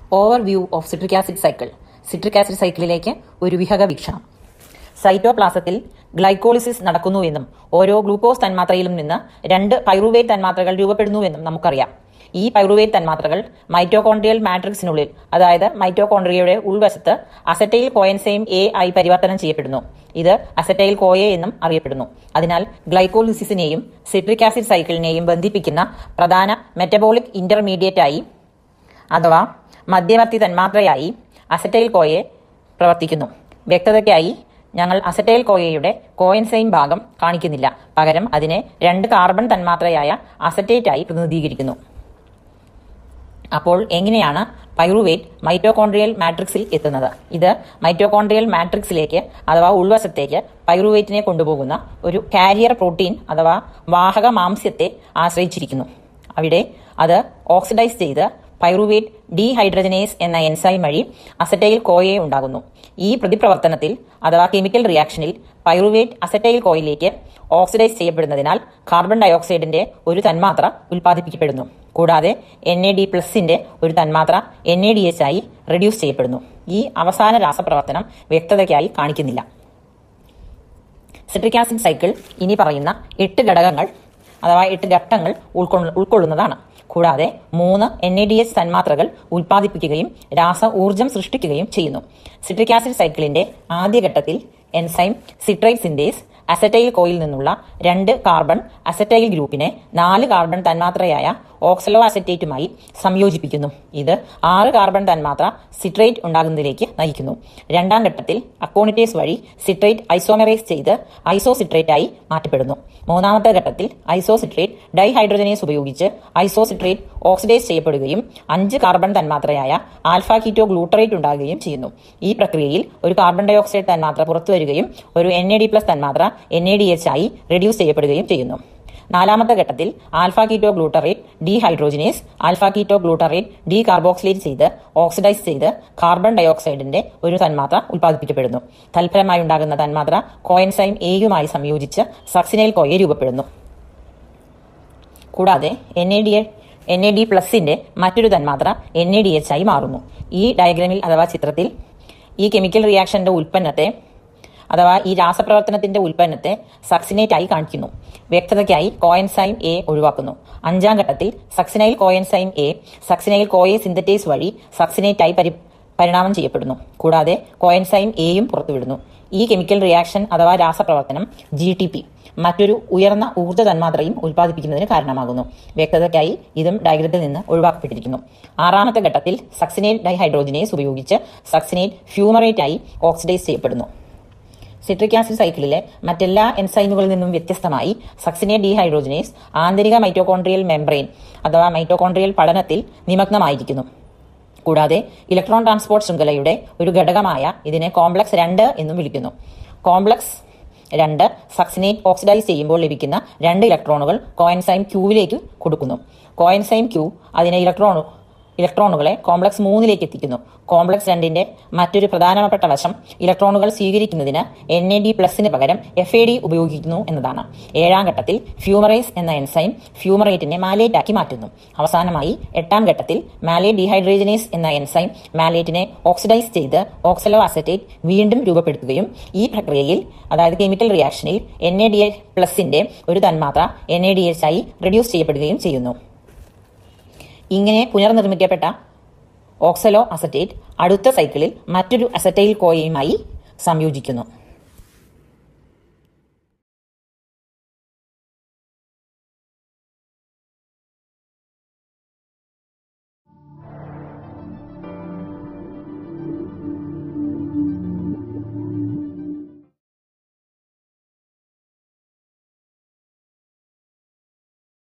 over overview of citric acid cycle citric acid സൈക്കിളിലേക്ക് ഒരു വിഹക വീക്ഷണം സൈറ്റോപ്ലാസത്തിൽ ഗ്ലൈക്കോളിസിസ് നടക്കുന്നുവെന്നും ഓരോ ഗ്ലൂക്കോസ് തന്മാത്രയിലും നിന്ന് രണ്ട് പൈറുവേറ്റ് തന്മാത്രകൾ രൂപപ്പെടുന്നുവെന്നും നമുക്കറിയാം ഈ പൈറുവേറ്റ് തന്മാത്രകൾ മൈറ്റോകോൺഡ്രിയൽ മാട്രിക്സിനുള്ളിൽ അതായത് മൈറ്റോകോൺഡ്രിയയുടെ ഉൾവശത്ത് അസറ്റൈൽ കോയൻസൈം എ ആയി പരിവർത്തനം ചെയ്യപ്പെടുന്നു ഇത് അസറ്റൈൽ കോയെ എന്നും അറിയപ്പെടുന്നു അതിനാൽ ഗ്ലൈക്കോളിസിസിനെയും സിട്രിക് ആസിഡ് സൈക്കിളിനെയും ബന്ധിപ്പിക്കുന്ന പ്രധാന മെറ്റബോളിക് ഇന്റർമീഡിയറ്റ് ആയി അഥവാ മധ്യവർത്തി തന്മാത്രയായി അസറ്റൈൽ കോയെ പ്രവർത്തിക്കുന്നു വ്യക്തതയ്ക്കായി ഞങ്ങൾ അസറ്റൈൽ കോയയുടെ കോയൻസൈൻ ഭാഗം കാണിക്കുന്നില്ല പകരം അതിനെ രണ്ട് കാർബൺ തന്മാത്രയായ അസറ്റേറ്റായി പ്രതിനിധീകരിക്കുന്നു അപ്പോൾ എങ്ങനെയാണ് പൈറുവേറ്റ് മൈറ്റോകോൺഡ്രിയൽ മാട്രിക്സിൽ എത്തുന്നത് ഇത് മൈറ്റോകോൺഡ്രിയൽ മാട്രിക്സിലേക്ക് അഥവാ ഉൾവശത്തേക്ക് പൈറുവേറ്റിനെ കൊണ്ടുപോകുന്ന ഒരു കാരിയർ പ്രോട്ടീൻ അഥവാ വാഹക മാംസ്യത്തെ ആശ്രയിച്ചിരിക്കുന്നു അവിടെ അത് ഓക്സിഡൈസ് ചെയ്ത് പൈറുവേറ്റ് ഡീഹൈഡ്രജനേസ് എന്ന എൻസൈം വഴി അസറ്റൈൽ കോയെ ഉണ്ടാകുന്നു ഈ പ്രതിപ്രവർത്തനത്തിൽ അഥവാ കെമിക്കൽ റിയാക്ഷനിൽ പൈറുവേറ്റ് അസറ്റൈൽ കോയിലേക്ക് ഓക്സിഡൈസ് ചെയ്യപ്പെടുന്നതിനാൽ കാർബൺ ഡയോക്സൈഡിന്റെ ഒരു തന്മാത്ര ഉൽപ്പാദിപ്പിക്കപ്പെടുന്നു കൂടാതെ എൻ എ ഡി പ്ലസിന്റെ ഒരു തന്മാത്ര എൻ എ ഡി എച്ച് ആയി റെഡ്യൂസ് ചെയ്യപ്പെടുന്നു ഈ അവസാന രാസപ്രവർത്തനം വ്യക്തതയ്ക്കായി കാണിക്കുന്നില്ല സിട്രിക് ആസിഡ് സൈക്കിൾ ഇനി പറയുന്ന എട്ട് ഘടകങ്ങൾ അഥവാ എട്ട് ഘട്ടങ്ങൾ ഉൾക്കൊള്ള ഉൾക്കൊള്ളുന്നതാണ് കൂടാതെ മൂന്ന് എൻ എ ഡി എച്ച് തന്മാത്രകൾ ഉൽപ്പാദിപ്പിക്കുകയും രാസ ഊർജം സൃഷ്ടിക്കുകയും ചെയ്യുന്നു സിട്രിക് ആസിഡ് സൈക്കിളിന്റെ ആദ്യഘട്ടത്തിൽ എൻസൈം സിട്രൈറ്റ് സിൻഡേസ് അസറ്റൈൽ കോയിൽ നിന്നുള്ള രണ്ട് കാർബൺ അസറ്റൈൽ ഗ്രൂപ്പിനെ നാല് കാർബൺ തന്മാത്രയായ ഓക്സലോ അസറ്റേറ്റുമായി സംയോജിപ്പിക്കുന്നു ഇത് ആറ് കാർബൺ തന്മാത്ര സിട്രേറ്റ് ഉണ്ടാകുന്നതിലേക്ക് നയിക്കുന്നു രണ്ടാം ഘട്ടത്തിൽ അക്കോണിറ്റേസ് വഴി സിട്രേറ്റ് ഐസോമെറൈസ് ചെയ്ത് ഐസോസിട്രേറ്റായി മാറ്റപ്പെടുന്നു മൂന്നാമത്തെ ഘട്ടത്തിൽ ഐസോസിട്രേറ്റ് ഡൈഹൈഡ്രജനേസ് ഉപയോഗിച്ച് ഐസോസിട്രേറ്റ് ഓക്സിഡൈസ് ചെയ്യപ്പെടുകയും അഞ്ച് കാർബൺ തന്മാത്രയായ ആൽഫ കീറ്റോ ഗ്ലൂട്ടറേറ്റ് ഉണ്ടാകുകയും ചെയ്യുന്നു ഈ പ്രക്രിയയിൽ ഒരു കാർബൺ ഡൈ ഓക്സൈഡ് തന്മാത്ര പുറത്തു വരികയും ഒരു എൻ എ ഡി പ്ലസ് തന്മാത്ര എൻ എ ഡി എച്ച് ആയി റെഡ്യൂസ് ചെയ്യപ്പെടുകയും ചെയ്യുന്നു നാലാമത്തെ ഘട്ടത്തിൽ alpha keto glutarate dehydrogenase alpha keto glutarate decarboxylate ചെയ്ത് ഓക്സിഡൈസ് ചെയ്ത് കാർബൺ ഡയോക്സൈഡിന്റെ ഒരു തന്മാത്ര ഉൽപ്പാദിപ്പിക്കപ്പെടുന്നു തൽഫലമായി ഉണ്ടാകുന്ന തന്മാത്ര കോയൻസൈം എയുമായി സംയോജിച്ച് സക്സിനൈൽ കോയെ രൂപപ്പെടുന്നു കൂടാതെ N A D N A D പ്ലസിന്റെ മറ്റൊരു തന്മാത്ര എൻ എ ഡി എച്ച് ആയി മാറുന്നു ഈ ഡയഗ്രാമിൽ അഥവാ ചിത്രത്തിൽ ഈ കെമിക്കൽ റിയാക്ഷന്റെ ഉൽപ്പന്നത്തെ അഥവാ ഈ രാസപ്രവർത്തനത്തിന്റെ ഉൽപ്പന്നത്തെ സക്സിനേറ്റ് ആയി കാണിക്കുന്നു വ്യക്തതയ്ക്കായി കോയൻസൈം എ ഒഴിവാക്കുന്നു അഞ്ചാം ഘട്ടത്തിൽ succinyl coenzyme A succinyl CoA synthetase വഴി സക്സിനേറ്റ് ആയി പരി പരിണാമം ചെയ്യപ്പെടുന്നു കൂടാതെ കോയൻസൈം എയും പുറത്തുവിടുന്നു ഈ കെമിക്കൽ റിയാക്ഷൻ അഥവാ രാസപ്രവർത്തനം ജി ടി പി മറ്റൊരു ഉയർന്ന ഊർജ്ജ തന്മാത്രയും ഉൽപ്പാദിപ്പിക്കുന്നതിന് കാരണമാകുന്നു വ്യക്തതയ്ക്കായി ഇതും ഡയഗ്രത്തിൽ നിന്ന് ഒഴിവാക്കപ്പെട്ടിരിക്കുന്നു ആറാമത്തെ ഘട്ടത്തിൽ സക്സിനേറ്റ് ഡൈഹൈഡ്രോജിനേസ് ഉപയോഗിച്ച് സക്സിനേറ്റ് ഫ്യൂമറേറ്റ് ആയി ഓക്സിഡൈസ് ചെയ്യപ്പെടുന്നു സിട്രിക് ആസിഡ് സൈക്കിളിലെ മറ്റെല്ലാ എൻസൈമുകളിൽ നിന്നും വ്യത്യസ്തമായി സക്സിനേറ്റ് ഡീഹൈഡ്രോജനേസ് ആന്തരിക മൈറ്റോകോൺഡ്രിയൽ മെംബ്രെയിൻ അഥവാ മൈറ്റോകോൺഡ്രിയൽ പഠനത്തിൽ നിമഗ്നമായിരിക്കുന്നു കൂടാതെ ഇലക്ട്രോൺ ട്രാൻസ്പോർട്ട് ശൃംഖലയുടെ ഒരു ഘടകമായ ഇതിനെ കോംപ്ലക്സ് രണ്ട് എന്നും വിളിക്കുന്നു കോംപ്ലക്സ് രണ്ട് സക്സിനേറ്റ് ഓക്സിഡൈസ് ചെയ്യുമ്പോൾ ലഭിക്കുന്ന രണ്ട് ഇലക്ട്രോണുകൾ കോയൻസൈം ക്യൂവിലേക്ക് കൊടുക്കുന്നു കോയൻസൈം ക്യൂ അതിനെ ഇലക്ട്രോണു ഇലക്ട്രോണുകളെ കോംപ്ലക്സ് മൂന്നിലേക്ക് എത്തിക്കുന്നു കോംപ്ലക്സ് രണ്ടിന്റെ മറ്റൊരു പ്രധാനപ്പെട്ട വശം ഇലക്ട്രോണുകൾ സ്വീകരിക്കുന്നതിന് എൻ എ ഡി പ്ലസിന് പകരം എഫ് എ ഡി ഉപയോഗിക്കുന്നു എന്നതാണ് ഏഴാം ഘട്ടത്തിൽ ഫ്യൂമറൈസ് എന്ന എൻസൈം ഫ്യൂമറേറ്റിനെ മാലേറ്റ് ആക്കി മാറ്റുന്നു അവസാനമായി എട്ടാം ഘട്ടത്തിൽ മാലേറ്റ് ഡീഹൈഡ്രേജനേസ് എന്ന എൻസൈം മാലേറ്റിനെ ഓക്സിഡൈസ് ചെയ്ത് ഓക്സലോ അസറ്റേറ്റ് വീണ്ടും രൂപപ്പെടുത്തുകയും ഈ പ്രക്രിയയിൽ അതായത് കെമിക്കൽ റിയാക്ഷനിൽ എൻ എ ഡി പ്ലസിന്റെ ഒരു തന്മാത്ര എൻ എ ഡി എച്ച് ആയി റെഡ്യൂസ് ചെയ്യപ്പെടുകയും ചെയ്യുന്നു ഇങ്ങനെ പുനർനിർമ്മിക്കപ്പെട്ട ഓക്സലോ അസറ്റേറ്റ് അടുത്ത സൈക്കിളിൽ മറ്റൊരു അസറ്റൈൽ കോയയുമായി സംയോജിക്കുന്നു